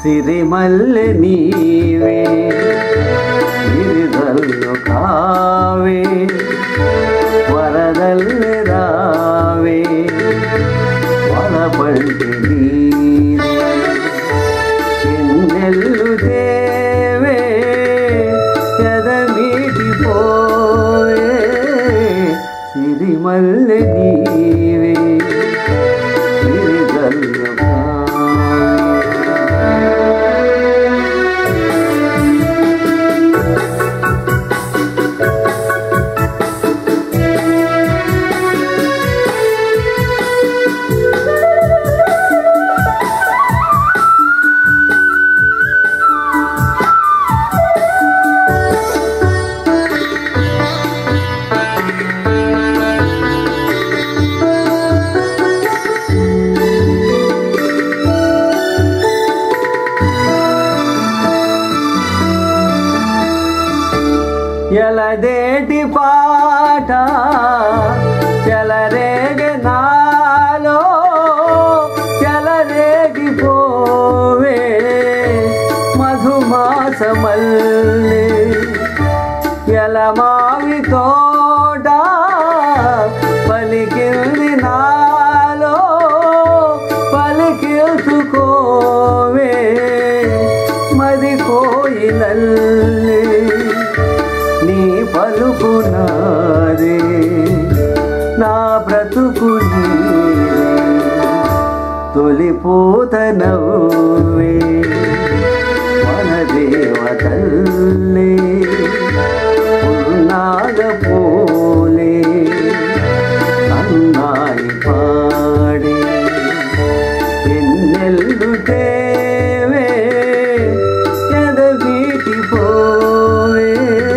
సిరిమల్లె నీవే గిరిదల్లు కావే వరదల్లి రావే వలపంటి నీరే ఎన్నెల్లు దేవే ఎదమీటి పోవే సిరిమల్లె నీవే సిరిదల్లు కావే ఎలదేటి పాట చెలరేగ నాలో చెలరేగి పోవే మధుమాసమల్లి ఎలమావి తోట పలికింది నాలో పలికిల్చుకోవే మది కోయిలల్లి నీ పలుకు నాదే నా బ్రతుకు నీదే తొలి పూత నవ్వే మన దేవతల్లే ఉన్నాగ పోలే అన్నాయి పాడే ఎన్నెల్లు తేవే ఎదవీటి పోవే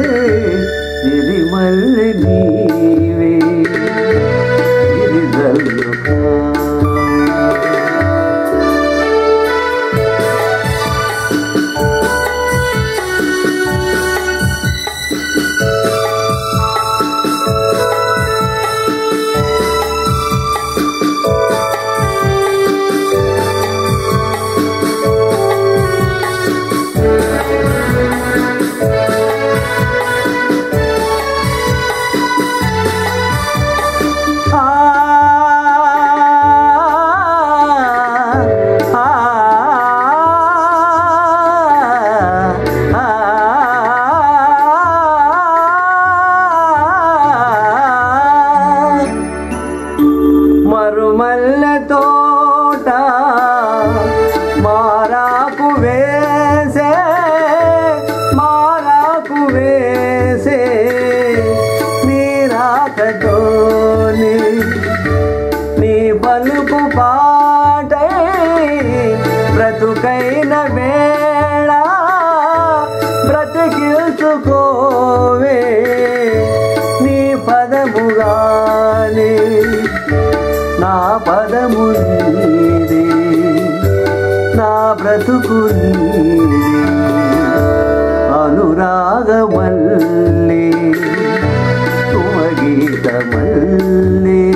సిరిమల్లె నీవే సిరిదల్లు కావే ఆ ఆ మరుమల్ల తోట మారాకు వేసే మారాకు వేసే నీరాకతోని నీ పలుకు పాటై బ్రతుకైన వేళ బ్రతికిల్చుకోవే నీ పదముగానే నా పదము నీదే నా బ్రతుకు నీదే అనురాగమల్లే సుమగీతమల్లే